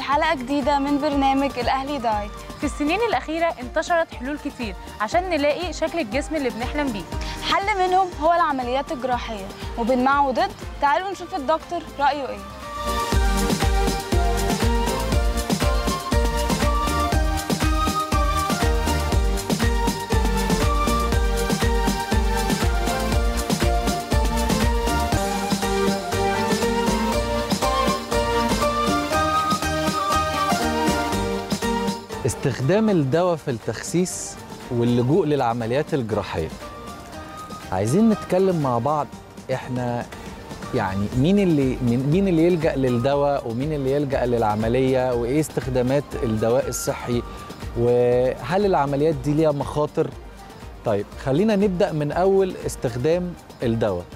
حلقة جديدة من برنامج الأهلي دايت في السنين الأخيرة انتشرت حلول كتير عشان نلاقي شكل الجسم اللي بنحلم بيه حل منهم هو العمليات الجراحية وبين مع وضد تعالوا نشوف الدكتور رأيه إيه استخدام الدواء في التخسيس واللجوء للعمليات الجراحية عايزين نتكلم مع بعض احنا يعني مين اللي مين اللي يلجأ للدواء ومين اللي يلجأ للعملية وايه استخدامات الدواء الصحي وهل العمليات دي ليها مخاطر طيب خلينا نبدأ من أول استخدام الدواء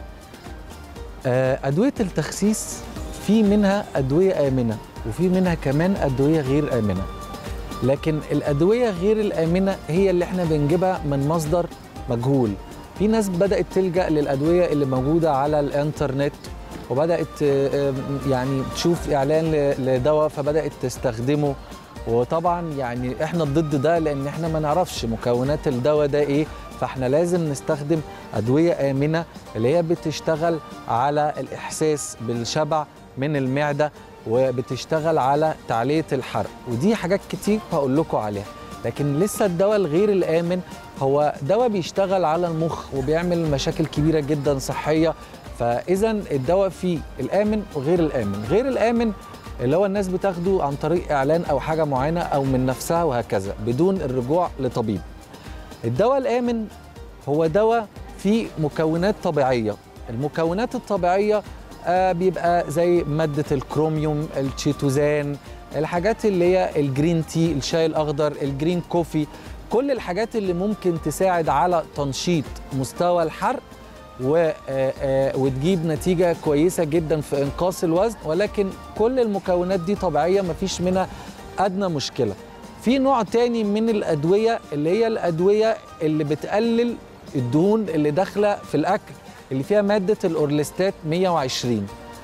آه، أدوية التخسيس في منها أدوية آمنة وفي منها كمان أدوية غير آمنة لكن الأدوية غير الآمنة هي اللي احنا بنجيبها من مصدر مجهول في ناس بدأت تلجأ للأدوية اللي موجودة على الإنترنت وبدأت آه، يعني تشوف إعلان ل- لدواء فبدأت تستخدمه وطبعا يعني احنا ضد ده لأن احنا ما نعرفش مكونات الدواء ده إيه فاحنا لازم نستخدم أدوية آمنة اللي هي بتشتغل على الإحساس بالشبع من المعدة وبتشتغل على تعلية الحرق ودي حاجات كتير هقول لكم عليها لكن لسه الدواء الغير الآمن هو دواء بيشتغل على المخ وبيعمل مشاكل كبيرة جدا صحية فإذا الدواء فيه الآمن وغير الآمن غير الآمن اللي هو الناس بتاخده عن طريق إعلان أو حاجة معينة أو من نفسها وهكذا بدون الرجوع لطبيب الدواء الآمن هو دواء فيه مكونات طبيعية المكونات الطبيعية آه بيبقى زي مادة الكروميوم التشيتوزان الحاجات اللي هي الجرين تي الشاي الأخضر الجرين كوفي كل الحاجات اللي ممكن تساعد على تنشيط مستوى الحرق و آه، آه، وتجيب نتيجة كويسة جدا في إنقاص الوزن ولكن كل المكونات دي طبيعية مفيش منها أدنى مشكلة في نوع تاني من الأدوية اللي هي الأدوية اللي بتقلل الدهون اللي داخلة في الأكل اللي فيها مادة الأورليستات 120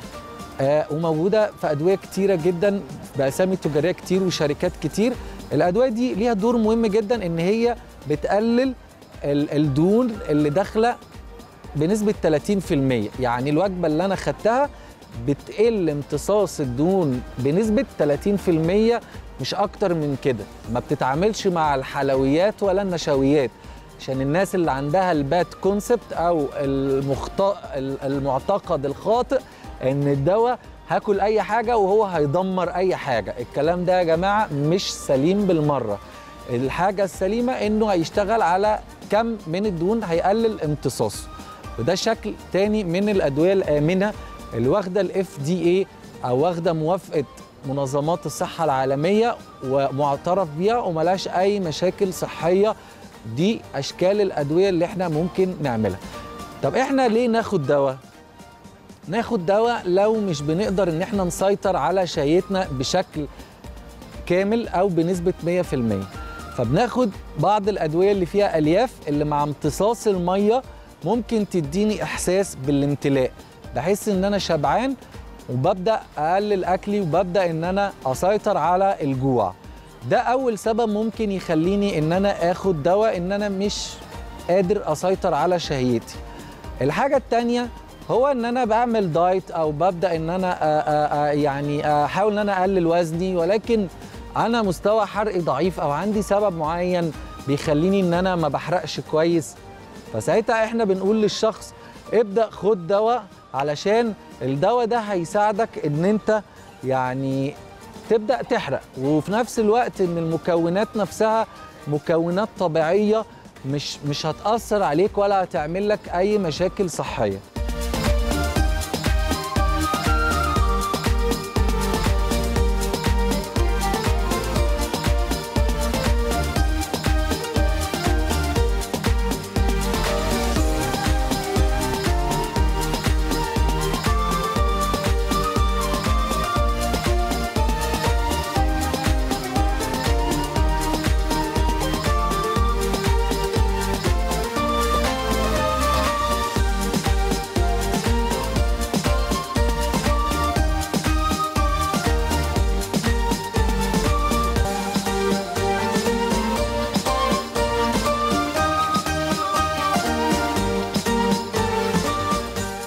آه وموجودة في أدوية كتيرة جدا بأسامي تجارية كتير وشركات كتير الأدوية دي ليها دور مهم جدا إن هي بتقلل ال- الدهون اللي داخلة بنسبة 30% يعني الوجبة اللي أنا خدتها بتقل امتصاص الدهون بنسبة 30% مش أكتر من كده ما بتتعاملش مع الحلويات ولا النشويات عشان الناس اللي عندها الباد كونسبت أو المخط... المعتقد الخاطئ إن الدواء هاكل أي حاجة وهو هيدمر أي حاجة الكلام ده يا جماعة مش سليم بالمرة الحاجة السليمة إنه هيشتغل على كم من الدهون هيقلل امتصاصه وده شكل تاني من الادويه الامنه اللي واخده الاف دي اي او واخده موافقه منظمات الصحه العالميه ومعترف بيها وملهاش اي مشاكل صحيه دي اشكال الادويه اللي احنا ممكن نعملها طب احنا ليه ناخد دواء ناخد دواء لو مش بنقدر ان احنا نسيطر على شهيتنا بشكل كامل او بنسبه 100% فبناخد بعض الادويه اللي فيها الياف اللي مع امتصاص الميه ممكن تديني احساس بالامتلاء بحس ان انا شبعان وببدا اقلل اكلي وببدا ان انا اسيطر على الجوع ده اول سبب ممكن يخليني ان انا اخد دواء ان انا مش قادر اسيطر على شهيتي الحاجه التانية هو ان انا بعمل دايت او ببدا ان انا آآ آآ يعني احاول ان انا اقلل وزني ولكن انا مستوى حرقي ضعيف او عندي سبب معين بيخليني ان انا ما بحرقش كويس فساعتها احنا بنقول للشخص ابدا خد دواء علشان الدواء ده هيساعدك ان انت يعني تبدا تحرق وفي نفس الوقت ان المكونات نفسها مكونات طبيعيه مش مش هتاثر عليك ولا هتعمل لك اي مشاكل صحيه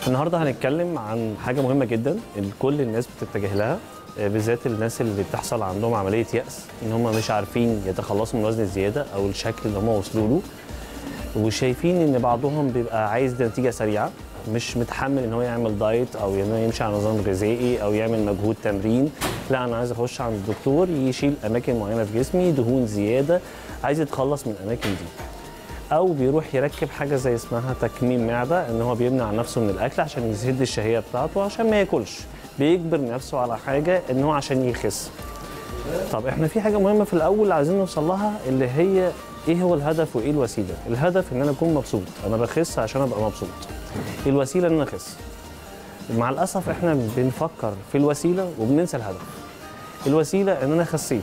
النهارده هنتكلم عن حاجه مهمه جدا اللي كل الناس بتتجه لها آه، بالذات الناس اللي بتحصل عندهم عمليه يأس ان هم مش عارفين يتخلصوا من الوزن الزياده او الشكل اللي هم وصلوا له وشايفين ان بعضهم بيبقى عايز نتيجه سريعه مش متحمل ان هو يعمل دايت او ان هو يمشي على نظام غذائي او يعمل مجهود تمرين لا انا عايز اخش عند الدكتور يشيل اماكن معينه في جسمي دهون زياده عايز يتخلص من الاماكن دي او بيروح يركب حاجه زي اسمها تكميم معده ان هو بيمنع نفسه من الاكل عشان يسد الشهيه بتاعته عشان ما ياكلش بيجبر نفسه على حاجه ان هو عشان يخس طب احنا في حاجه مهمه في الاول عايزين نوصل لها اللي هي ايه هو الهدف وايه الوسيله الهدف ان انا اكون مبسوط انا بخس عشان ابقى مبسوط الوسيله ان انا اخس مع الاسف احنا بنفكر في الوسيله وبننسى الهدف الوسيله ان انا خسيت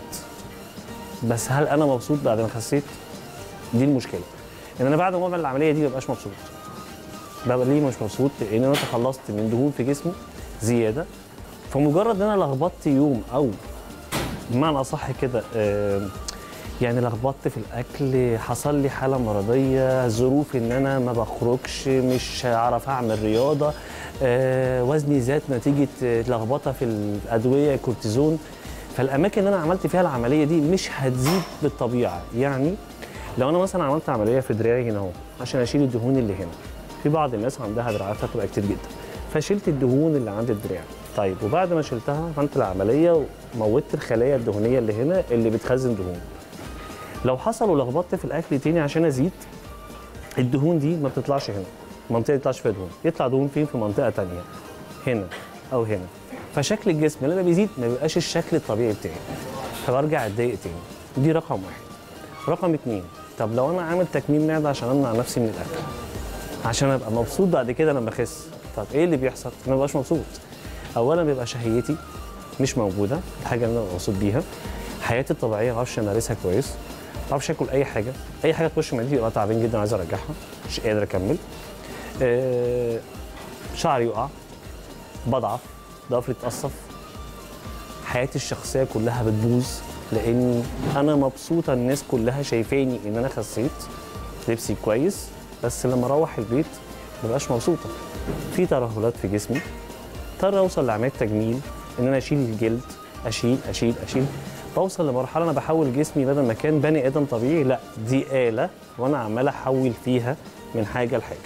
بس هل انا مبسوط بعد ما خسيت دي المشكله ان انا بعد ما اعمل العمليه دي مبقاش مبسوط ببقى ليه مش مبسوط لان انا تخلصت من دهون في جسمي زياده فمجرد ان انا لخبطت يوم او بمعنى اصح كده آه، يعني لخبطت في الاكل حصل لي حاله مرضيه ظروف ان انا ما بخرجش مش هعرف اعمل رياضه آه، وزني زاد نتيجه آه، لخبطه في الادويه كورتيزون فالاماكن اللي انا عملت فيها العمليه دي مش هتزيد بالطبيعه يعني لو انا مثلا عملت عمليه في دراعي هنا اهو عشان اشيل الدهون اللي هنا في بعض الناس عندها دراعاتها بتبقى كتير جدا فشلت الدهون اللي عند الدراع طيب وبعد ما شلتها عملت العمليه وموتت الخلايا الدهنيه اللي هنا اللي بتخزن دهون لو حصل ولخبطت في الاكل تاني عشان ازيد الدهون دي ما بتطلعش هنا المنطقه دي بتطلعش فيها دهون يطلع دهون فين في منطقه تانية هنا او هنا فشكل الجسم لما بيزيد ما بيبقاش الشكل الطبيعي بتاعي فبرجع اتضايق تاني دي رقم واحد رقم اتنين طب لو انا عامل تكميم معده عشان امنع نفسي من الاكل عشان ابقى مبسوط بعد كده لما اخس طب ايه اللي بيحصل انا ما ببقاش مبسوط اولا بيبقى شهيتي مش موجوده الحاجه اللي انا ببقى مبسوط بيها حياتي الطبيعيه ما بعرفش امارسها كويس ما بعرفش اكل اي حاجه اي حاجه تخش معدتي ببقى تعبان جدا عايز ارجعها مش قادر اكمل آه شعري يقع بضعف ضفري اتقصف حياتي الشخصيه كلها بتبوظ لاني انا مبسوطه الناس كلها شايفاني ان انا خسيت لبسي كويس بس لما اروح البيت مبقاش مبسوطه في ترهلات في جسمي اضطر اوصل لعمليه تجميل ان انا اشيل الجلد اشيل اشيل اشيل بوصل لمرحله انا بحول جسمي بدل ما كان بني ادم طبيعي لا دي اله وانا عمال احول فيها من حاجه لحاجه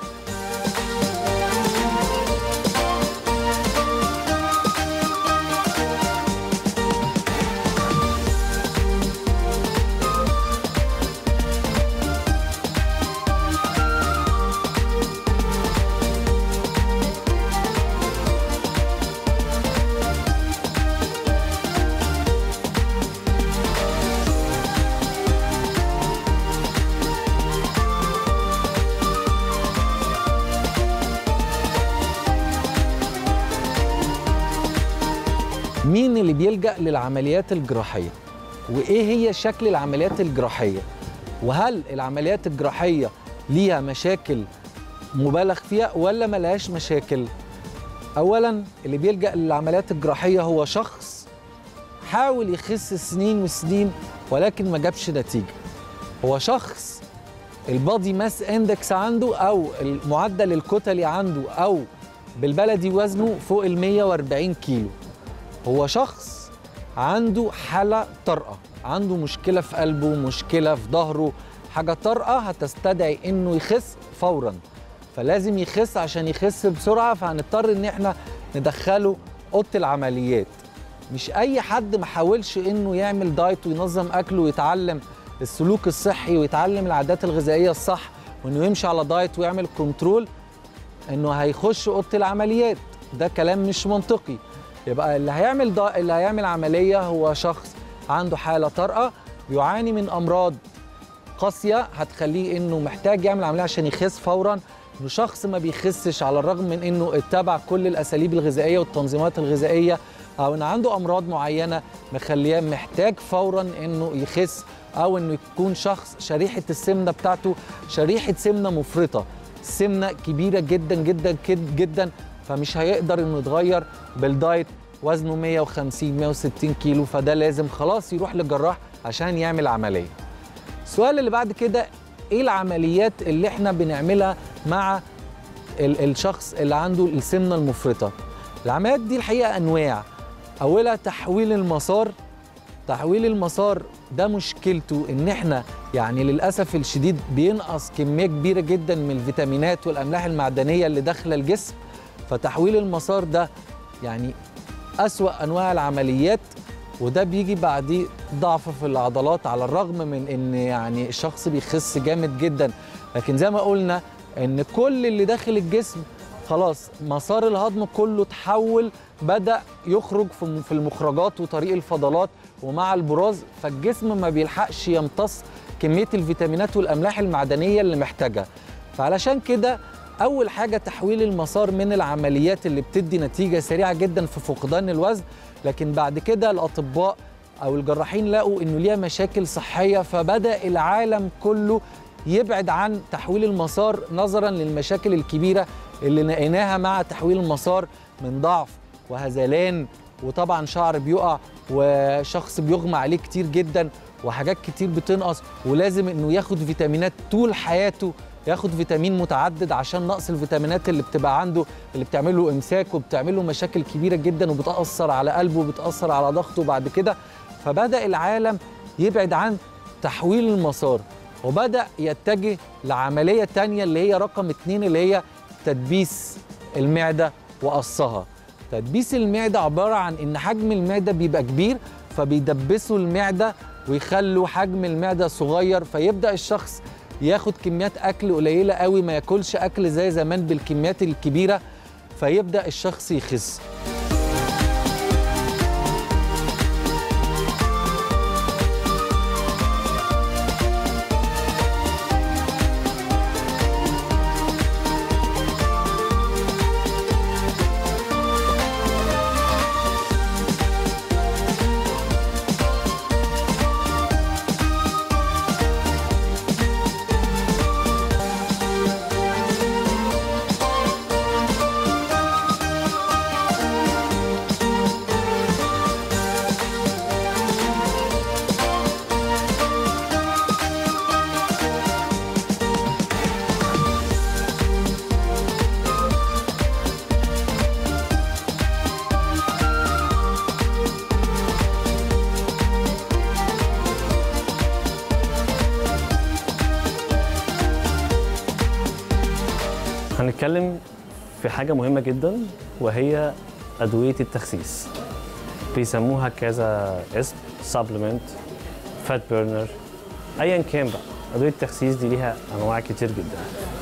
مين اللي بيلجأ للعمليات الجراحية وإيه هي شكل العمليات الجراحية وهل العمليات الجراحية ليها مشاكل مبالغ فيها ولا ملهاش مشاكل أولا اللي بيلجأ للعمليات الجراحية هو شخص حاول يخس سنين وسنين ولكن ما جابش نتيجة هو شخص البادي ماس اندكس عنده او المعدل الكتلي عنده او بالبلدي وزنه فوق ال 140 كيلو هو شخص عنده حالة طارئة عنده مشكلة في قلبه مشكلة في ظهره حاجة طارئة هتستدعي انه يخس فورا فلازم يخس عشان يخس بسرعة فهنضطر ان احنا ندخله اوضة العمليات مش اي حد ما حاولش انه يعمل دايت وينظم اكله ويتعلم السلوك الصحي ويتعلم العادات الغذائية الصح وانه يمشي على دايت ويعمل كنترول انه هيخش اوضه العمليات ده كلام مش منطقي يبقى اللي هيعمل دا... اللي هيعمل عمليه هو شخص عنده حاله طارئه بيعاني من امراض قاسيه هتخليه انه محتاج يعمل عمليه عشان يخس فورا انه شخص ما بيخسش على الرغم من انه اتبع كل الاساليب الغذائيه والتنظيمات الغذائيه او ان عنده امراض معينه مخليه محتاج فورا انه يخس او انه يكون شخص شريحه السمنه بتاعته شريحه سمنه مفرطه سمنه كبيره جدا جدا جدا, جدا فمش هيقدر انه يتغير بالدايت وزنه 150 160 كيلو فده لازم خلاص يروح للجراح عشان يعمل عمليه السؤال اللي بعد كده ايه العمليات اللي احنا بنعملها مع ال- الشخص اللي عنده السمنه المفرطه العمليات دي الحقيقه انواع اولها تحويل المسار تحويل المسار ده مشكلته ان احنا يعني للاسف الشديد بينقص كميه كبيره جدا من الفيتامينات والاملاح المعدنيه اللي داخله الجسم فتحويل المسار ده يعني أسوأ أنواع العمليات وده بيجي بعديه ضعف في العضلات على الرغم من ان يعني الشخص بيخس جامد جدا لكن زي ما قلنا ان كل اللي داخل الجسم خلاص مسار الهضم كله اتحول بدأ يخرج في في المخرجات وطريق الفضلات ومع البراز فالجسم ما بيلحقش يمتص كمية الفيتامينات والأملاح المعدنية اللي محتاجها فعلشان كده أول حاجة تحويل المسار من العمليات اللي بتدي نتيجة سريعة جدا في فقدان الوزن لكن بعد كده الأطباء أو الجراحين لقوا إنه ليها مشاكل صحية فبدأ العالم كله يبعد عن تحويل المسار نظرا للمشاكل الكبيرة اللي لقيناها مع تحويل المسار من ضعف وهذلان وطبعا شعر بيقع وشخص بيغمى عليه كتير جدا وحاجات كتير بتنقص ولازم انه ياخد فيتامينات طول حياته ياخد فيتامين متعدد عشان نقص الفيتامينات اللي بتبقى عنده اللي بتعمل له امساك وبتعمل له مشاكل كبيره جدا وبتاثر على قلبه وبتاثر على ضغطه بعد كده فبدا العالم يبعد عن تحويل المسار وبدا يتجه لعمليه تانية اللي هي رقم اتنين اللي هي تدبيس المعده وقصها تدبيس المعده عباره عن ان حجم المعده بيبقى كبير فبيدبسوا المعده ويخلوا حجم المعده صغير فيبدا الشخص ياخد كميات اكل قليله قوي ما ياكلش اكل زي زمان بالكميات الكبيره فيبدا الشخص يخس هنتكلم في حاجة مهمة جدا وهي أدوية التخسيس بيسموها كذا اسم سبلمنت فات بيرنر أيا كان بقى أدوية التخسيس دي ليها أنواع كتير جدا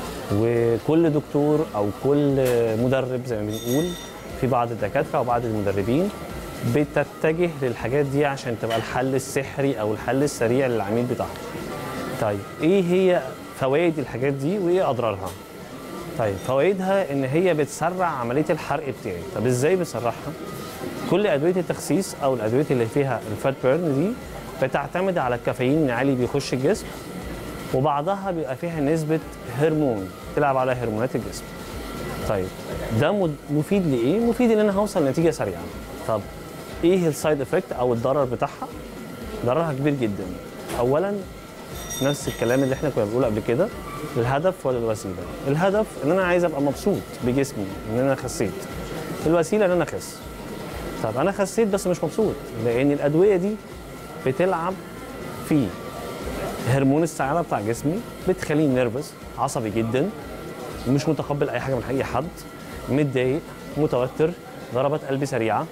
وكل دكتور أو كل مدرب زي ما بنقول في بعض الدكاترة وبعض المدربين بتتجه للحاجات دي عشان تبقى الحل السحري أو الحل السريع للعميل بتاعهم طيب إيه هي فوائد الحاجات دي وإيه أضرارها؟ طيب فوائدها ان هي بتسرع عمليه الحرق بتاعي طب ازاي بتسرعها كل ادويه التخسيس او الادويه اللي فيها الفات بيرن دي بتعتمد على الكافيين العالي بيخش الجسم وبعضها بيبقى فيها نسبه هرمون تلعب على هرمونات الجسم طيب ده مد- مفيد لايه مفيد ان انا هوصل لنتيجه سريعه طب ايه السايد افكت او الضرر بتاعها ضررها كبير جدا اولا نفس الكلام اللي احنا كنا بنقوله قبل كده الهدف ولا الوسيله الهدف ان انا عايز ابقى مبسوط بجسمي ان انا خسيت الوسيله ان انا اخس طب انا خسيت بس مش مبسوط لان الادويه دي بتلعب في هرمون السعاده بتاع جسمي بتخليني نيرفس عصبي جدا مش متقبل اي حاجه من اي حد متضايق متوتر ضربات قلبي سريعه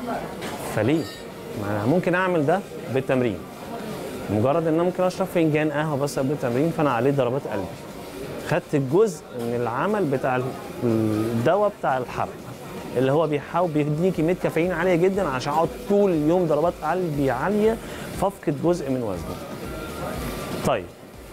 فليه ما أنا ممكن اعمل ده بالتمرين مجرد ان انا ممكن اشرب فنجان قهوه بس قبل التمرين فانا عليه ضربات قلبي خدت الجزء من العمل بتاع الدواء بتاع الحرق اللي هو بيحاول بيديني كميه كافيين عاليه جدا عشان اقعد طول اليوم ضربات قلبي عاليه فافقد جزء من وزني طيب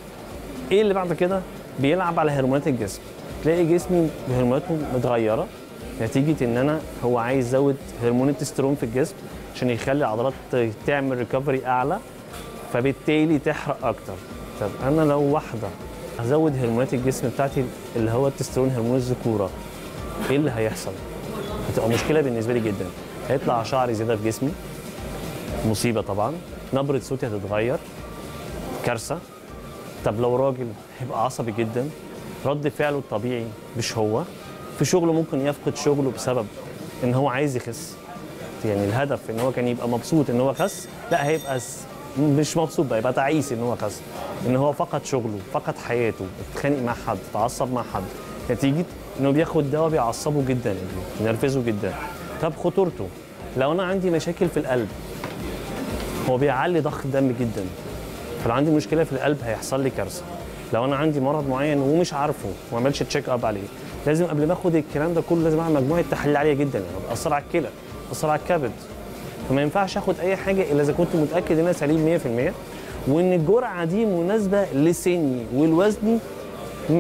ايه اللي بعد كده بيلعب على هرمونات الجسم تلاقي جسمي هرموناته متغيره نتيجه ان انا هو عايز يزود هرمون التستيرون في الجسم عشان يخلي العضلات تعمل ريكفري اعلى فبالتالي تحرق اكتر طب انا لو واحده ازود هرمونات الجسم بتاعتي اللي هو التستيرون هرمون الذكوره ايه اللي هيحصل هتبقى مشكله بالنسبه لي جدا هيطلع شعري زياده في جسمي مصيبه طبعا نبره صوتي هتتغير كارثه طب لو راجل هيبقى عصبي جدا رد فعله الطبيعي مش هو في شغله ممكن يفقد شغله بسبب ان هو عايز يخس يعني الهدف ان هو كان يبقى مبسوط ان هو خس لا هيبقى س- مش مبسوط بقى يبقى تعيس ان هو خس ان هو فقد شغله فقد حياته اتخانق مع حد اتعصب مع حد نتيجه انه بياخد دواء بيعصبه جدا بينرفزه جدا طب خطورته لو انا عندي مشاكل في القلب هو بيعلي ضغط الدم جدا فلو عندي مشكله في القلب هيحصل لي كارثه لو انا عندي مرض معين ومش عارفه وما عملش تشيك اب عليه لازم قبل ما اخد الكلام ده كله لازم اعمل مجموعه تحاليل عاليه جدا يعني بتاثر على الكلى بتاثر على الكبد فما ينفعش اخد اي حاجه الا اذا كنت متاكد ان انا سليم 100% وان الجرعه دي مناسبه لسني ولوزني 100%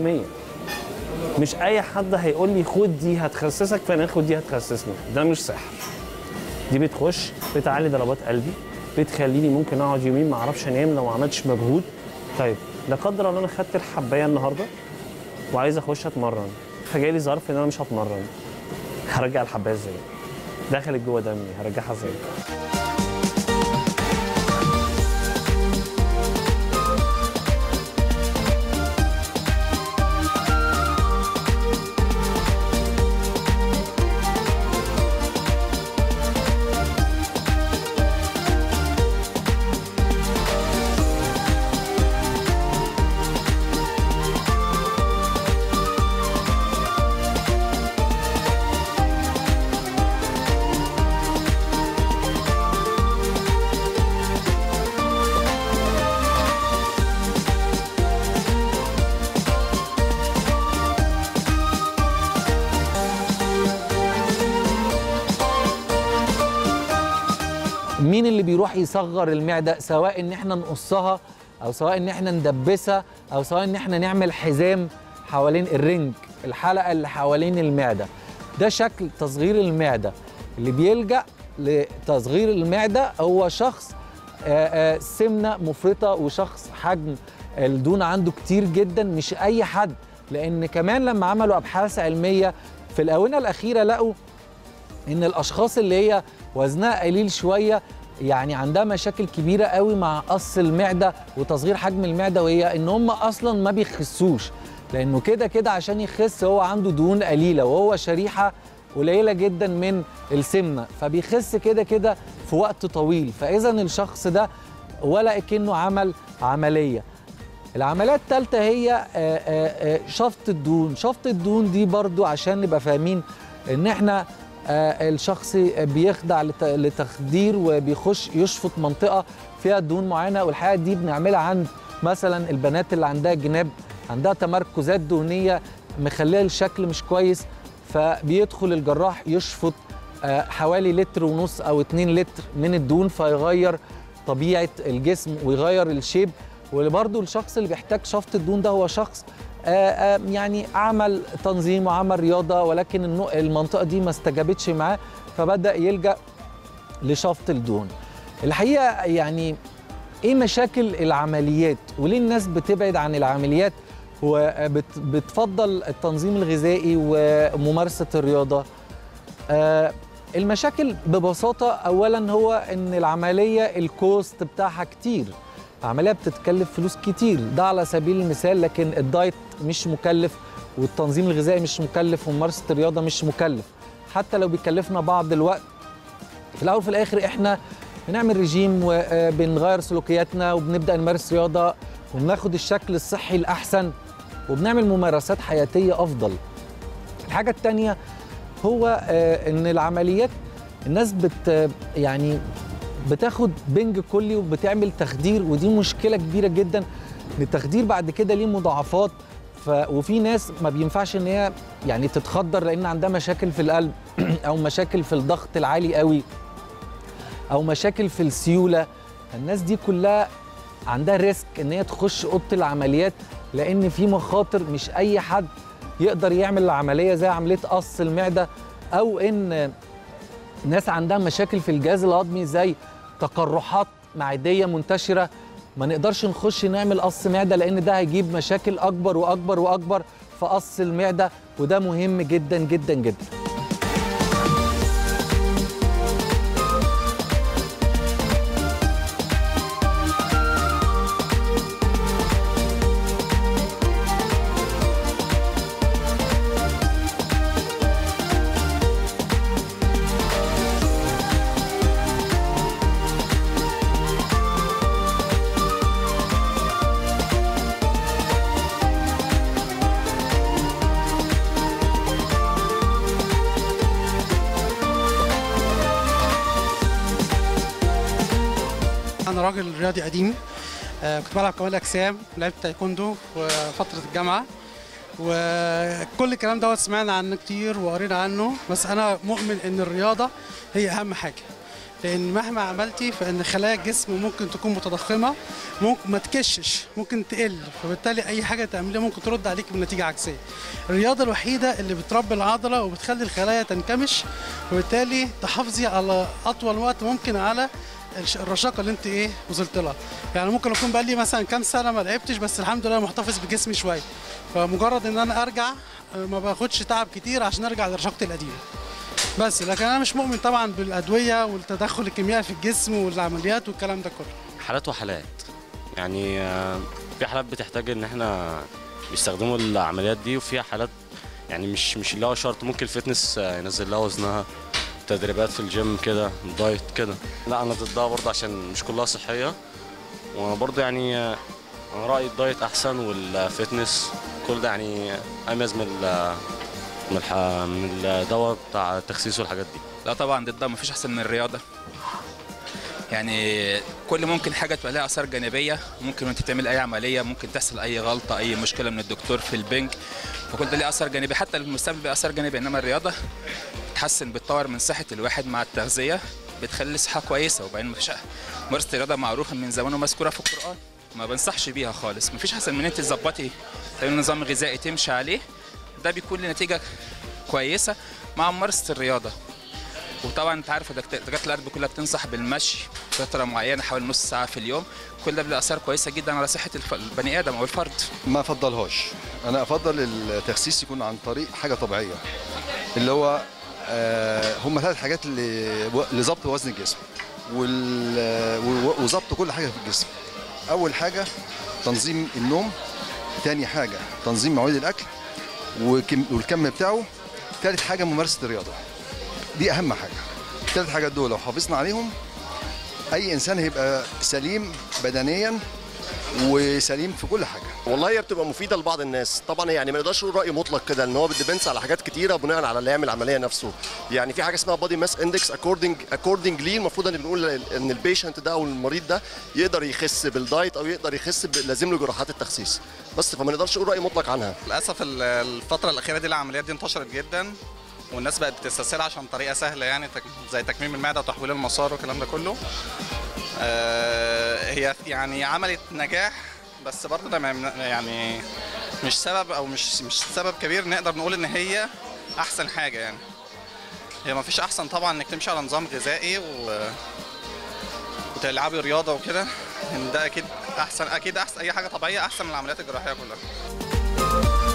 مش اي حد هيقول لي خد دي هتخسسك فانا اخد دي هتخسسني ده مش سحر دي بتخش بتعلي ضربات قلبي بتخليني ممكن اقعد يومين ما اعرفش انام لو ما عملتش مجهود طيب لا قدر الله انا خدت الحبايه النهارده وعايز اخش اتمرن فجالي ظرف ان انا مش هتمرن هرجع الحبايه ازاي دخلت جوه دمي هرجعها ازاي مين اللي بيروح يصغر المعده سواء ان احنا نقصها او سواء ان احنا ندبسها او سواء ان احنا نعمل حزام حوالين الرنج الحلقه اللي حوالين المعده ده شكل تصغير المعده اللي بيلجا لتصغير المعده هو شخص آه، آه، سمنه مفرطه وشخص حجم الدهون عنده كتير جدا مش اي حد لان كمان لما عملوا ابحاث علميه في الاونه الاخيره لقوا ان الاشخاص اللي هي وزنها قليل شويه يعني عندها مشاكل كبيره قوي مع قص المعده وتصغير حجم المعده وهي ان هم اصلا ما بيخسوش لانه كده كده عشان يخس هو عنده دهون قليله وهو شريحه قليله جدا من السمنه فبيخس كده كده في وقت طويل فاذا الشخص ده ولا كأنه عمل عمليه العملية الثالثة هي آه، آه، آه، شفط الدهون شفط الدهون دي برضو عشان نبقى فاهمين ان احنا آه، الشخص بيخضع لت- لتخدير وبيخش يشفط منطقة فيها دهون معينة والحقيقة دي بنعملها عند مثلا البنات اللي عندها جناب عندها تمركزات دهنية مخليها الشكل مش كويس فبيدخل الجراح يشفط آه، حوالي لتر ونص او 2 لتر من الدهون فيغير طبيعه الجسم ويغير الشيب وبرده الشخص اللي بيحتاج شفط الدهون ده هو شخص آه، آه، يعني عمل تنظيم وعمل رياضه ولكن النو- المنطقه دي ما استجابتش معاه فبدا يلجا لشفط الدهون الحقيقه يعني ايه مشاكل العمليات وليه الناس بتبعد عن العمليات وبتفضل التنظيم الغذائي وممارسه الرياضه آه، المشاكل ببساطه اولا هو ان العمليه الكوست بتاعها كتير عمليه بتتكلف فلوس كتير ده على سبيل المثال لكن الدايت مش مكلف والتنظيم الغذائي مش مكلف وممارسه الرياضه مش مكلف حتى لو بيكلفنا بعض الوقت في الاول وفي الاخر احنا بنعمل رجيم وبنغير سلوكياتنا وبنبدا نمارس رياضه وبناخد الشكل الصحي الاحسن وبنعمل ممارسات حياتيه افضل الحاجه الثانيه هو آه، ان العمليات الناس بت يعني بتاخد بنج كلي وبتعمل تخدير ودي مشكله كبيره جدا ان التخدير بعد كده ليه مضاعفات ف وفي ناس ما بينفعش ان هي يعني تتخدر لان عندها مشاكل في القلب او مشاكل في الضغط العالي قوي او مشاكل في السيوله الناس دي كلها عندها ريسك ان هي تخش اوضه العمليات لان في مخاطر مش اي حد يقدر يعمل العمليه زي عمليه قص المعده او ان ناس عندها مشاكل في الجهاز الهضمي زي تقرحات معديه منتشره ما نقدرش نخش نعمل قص معده لان ده هيجيب مشاكل اكبر واكبر واكبر في قص المعده وده مهم جدا جدا جدا انا راجل رياضي قديم آه، كنت بلعب كمال اجسام لعبت تايكوندو في فتره الجامعه وكل الكلام دوت سمعنا عنه كتير وقرينا عنه بس انا مؤمن ان الرياضه هي اهم حاجه لان مهما عملتي فان خلايا الجسم ممكن تكون متضخمه ممكن ما تكشش ممكن تقل فبالتالي اي حاجه تعمليها ممكن ترد عليك بنتيجه عكسيه الرياضه الوحيده اللي بتربي العضله وبتخلي الخلايا تنكمش وبالتالي تحافظي على اطول وقت ممكن على الش- الرشاقه اللي انت ايه وصلت لها يعني ممكن اكون بقالي مثلا كام سنه ما لعبتش بس الحمد لله محتفظ بجسمي شويه فمجرد ان انا ارجع آه، ما باخدش تعب كتير عشان ارجع لرشاقتي القديمه بس لكن انا مش مؤمن طبعا بالادويه والتدخل الكيميائي في الجسم والعمليات والكلام ده كله حالات وحالات يعني آه، في حالات بتحتاج ان احنا بيستخدموا العمليات دي وفي حالات يعني مش مش اللي هو شرط ممكن الفتنس آه، ينزل لها وزنها تدريبات في الجيم كده دايت كده لا انا ضدها برضه عشان مش كلها صحيه وبرضه يعني آه، انا رايي الدايت احسن والفتنس كل ده يعني اميز من ال- من الح- من الدواء بتاع التخسيس والحاجات دي لا طبعا ضدها مفيش احسن من الرياضه يعني كل ممكن حاجه تبقى لها اثار جانبيه ممكن وانت تعمل اي عمليه ممكن تحصل اي غلطه اي مشكله من الدكتور في البنك فكل ده ليه اثار جانبي حتى المستقبل بيبقى اثار جانبي انما الرياضه بتحسن بتطور من صحه الواحد مع التغذيه بتخلي صحه كويسه وبعدين مفيش ممارسه الرياضه معروفه من زمان ومذكوره في القران ما بنصحش بيها خالص مفيش احسن من انت تظبطي تعملي نظام غذائي تمشي عليه ده بيكون لنتيجه كويسه مع ممارسه الرياضه وطبعا انت عارف دكت- دكاتره القلب كلها بتنصح بالمشي فتره معينه حوالي نص ساعه في اليوم كل ده له اثار كويسه جدا على صحه الف- البني ادم او الفرد ما افضلهاش انا افضل التخسيس يكون عن طريق حاجه طبيعيه اللي هو آه، هم ثلاث حاجات اللي- لظبط وزن الجسم وال- و- وظبط كل حاجه في الجسم اول حاجه تنظيم النوم تاني حاجه تنظيم مواعيد الاكل وكم- والكم بتاعه ثالث حاجه ممارسه الرياضه دي اهم حاجه الثلاث حاجات دول لو حافظنا عليهم اي انسان هيبقى سليم بدنيا وسليم في كل حاجه والله هي بتبقى مفيده لبعض الناس طبعا يعني ما نقدرش نقول راي مطلق كده ان هو بيدبنس على حاجات كتيره بناء على اللي يعمل عمليه نفسه يعني في حاجه اسمها بودي ماس اندكس اكوردنج اكوردنجلي المفروض ان بنقول ان البيشنت ده او المريض ده يقدر يخس بالدايت او يقدر يخس ب- لازم له جراحات التخسيس بس فما نقدرش نقول راي مطلق عنها للاسف ال- الفتره الاخيره دي العمليات دي انتشرت جدا والناس بقت بتستسهلها عشان طريقه سهله يعني تك- زي تكميم المعده وتحويل المسار والكلام ده كله آه، هي يعني عملت نجاح بس برضه ده ما- يعني مش سبب او مش مش سبب كبير نقدر نقول ان هي احسن حاجه يعني هي ما فيش احسن طبعا انك تمشي على نظام غذائي و وتلعبي رياضه وكده ان ده اكيد احسن اكيد احسن اي حاجه طبيعيه احسن من العمليات الجراحيه كلها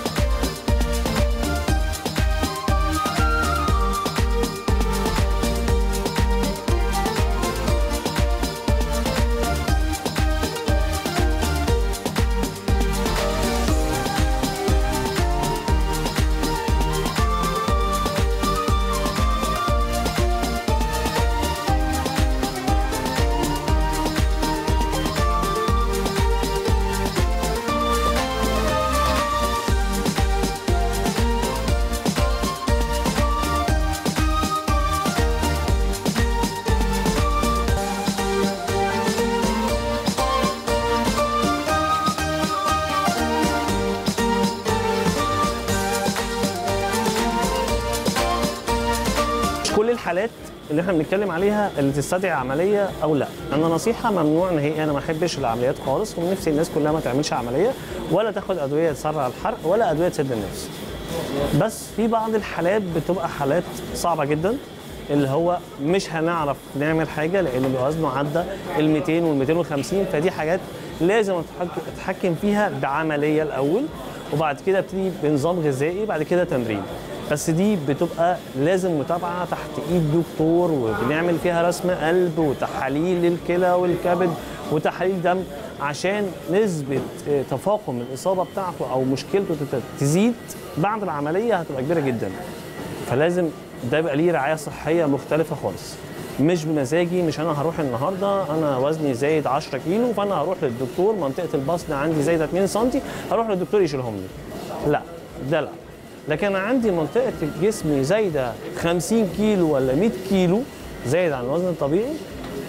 مش كل الحالات اللي احنا بنتكلم عليها اللي تستدعي عمليه او لا انا نصيحه ممنوع نهائي انا ما احبش العمليات خالص ونفسي الناس كلها ما تعملش عمليه ولا تاخد ادويه تسرع الحرق ولا ادويه تسد النفس بس في بعض الحالات بتبقى حالات صعبه جدا اللي هو مش هنعرف نعمل حاجه لان وزنه عدى ال 200 وال 250 فدي حاجات لازم أتحك- اتحكم فيها بعمليه الاول وبعد كده ابتدي بنظام غذائي بعد كده تمرين بس دي بتبقى لازم متابعه تحت ايد دكتور وبنعمل فيها رسم قلب وتحاليل الكلى والكبد وتحاليل دم عشان نسبه آه، تفاقم الاصابه بتاعته او مشكلته تت- تزيد بعد العمليه هتبقى كبيره جدا فلازم ده يبقى ليه رعايه صحيه مختلفه خالص مش بمزاجي مش انا هروح النهارده انا وزني زايد 10 كيلو فانا هروح للدكتور منطقه البطن عندي زايده 2 سم هروح للدكتور يشيلهم لي لا ده لا لكن انا عندي منطقه الجسم زايده 50 كيلو ولا 100 كيلو زايد عن الوزن الطبيعي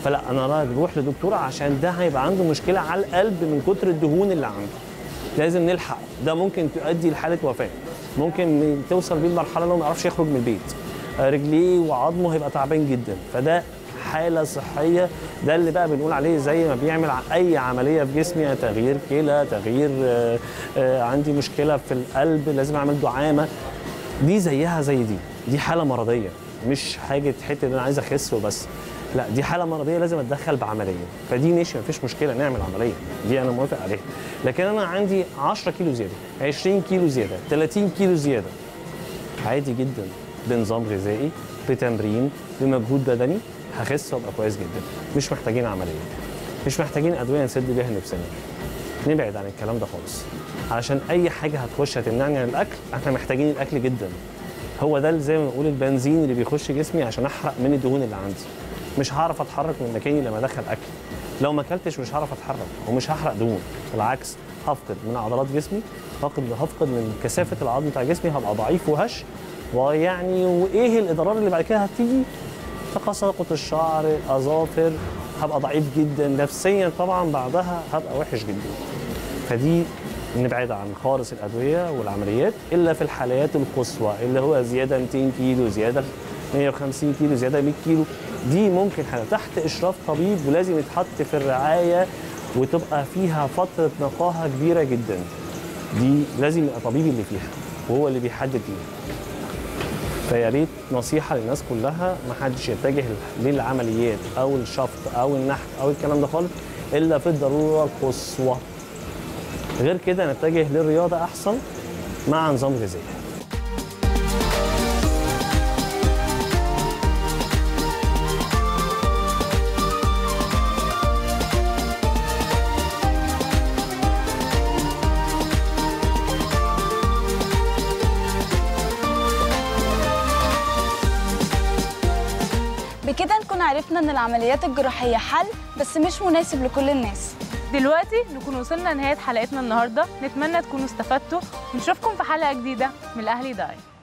فلا انا رايح روح لدكتوره عشان ده هيبقى عنده مشكله على القلب من كتر الدهون اللي عنده لازم نلحق ده ممكن تؤدي لحاله وفاه ممكن توصل بيه لمرحله انه ما يعرفش يخرج من البيت آه، رجليه وعظمه هيبقى تعبان جدا فده حاله صحيه ده اللي بقى بنقول عليه زي ما بيعمل ع- اي عمليه في جسمي تغيير كلى تغيير آه، آه، عندي مشكله في القلب لازم اعمل دعامه دي زيها زي دي دي حاله مرضيه مش حاجه حته ان انا عايز اخس وبس لا دي حاله مرضيه لازم اتدخل بعمليه فدي ماشي مفيش مشكله نعمل عمليه دي انا موافق عليها لكن انا عندي 10 كيلو زياده 20 كيلو زياده 30 كيلو زياده عادي جدا بنظام غذائي بتمرين بمجهود بدني هخس وابقى كويس جدا مش محتاجين عمليه مش محتاجين ادويه نسد بيها نفسنا نبعد عن الكلام ده خالص علشان اي حاجه هتخش هتمنعني عن الاكل احنا محتاجين الاكل جدا هو ده اللي زي ما بنقول البنزين اللي بيخش جسمي عشان احرق من الدهون اللي عندي مش هعرف اتحرك من مكاني لما ادخل اكل لو ما اكلتش مش هعرف اتحرك ومش هحرق دهون بالعكس هفقد من عضلات جسمي هفقد هفقد من كثافه العظم بتاع جسمي هبقى ضعيف وهش ويعني وايه الاضرار اللي بعد كده هتيجي تساقط الشعر اظافر هبقى ضعيف جدا نفسيا طبعا بعدها هبقى وحش جدا فدي نبعد عن خالص الادويه والعمليات الا في الحالات القصوى اللي هو زياده 200 كيلو زياده 150 كيلو زياده 100 كيلو دي ممكن حاله تحت اشراف طبيب ولازم يتحط في الرعايه وتبقى فيها فتره نقاهه كبيره جدا دي لازم يبقى طبيب اللي فيها وهو اللي بيحدد دي فيا ريت نصيحه للناس كلها ما حدش يتجه للعمليات او الشفط او النحت او الكلام ده خالص الا في الضروره القصوى غير كده نتجه للرياضه احسن مع نظام غذائي بكده نكون عرفنا ان العمليات الجراحيه حل بس مش مناسب لكل الناس دلوقتي نكون وصلنا لنهايه حلقتنا النهارده نتمنى تكونوا استفدتوا ونشوفكم في حلقه جديده من الاهلي داي